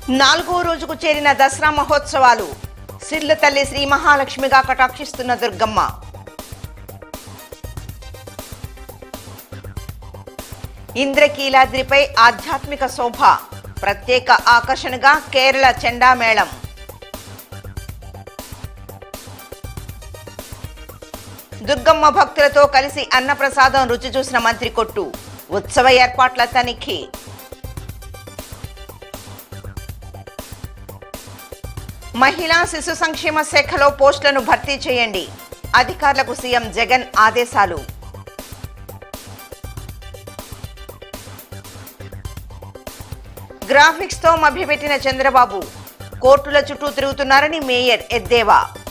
నాలుగో రోజుకు చేరిన దసరా మహోత్సవాలు సిర్ల తల్లి శ్రీ మహాలక్ష్మిగా కటాక్షిస్తున్న దుర్గమ్మ ఇంద్రకీలాద్రిపై ఆధ్యాత్మిక శోభ ప్రత్యేక ఆకర్షణగా కేరళ చెండామేళం దుర్గమ్మ భక్తులతో కలిసి అన్నప్రసాదం రుచి చూసిన మంత్రి కొట్టు ఉత్సవ ఏర్పాట్ల తనిఖీ మహిళా శిశు సంక్షేమ శాఖలో పోస్టులను భర్తీ చేయండి అధికారులకు సీఎం జగన్ ఆదేశాలు గ్రాఫిక్స్ తో మభ్యపెట్టిన చంద్రబాబు కోర్టుల చుట్టూ తిరుగుతున్నారని మేయర్ ఎద్దేవా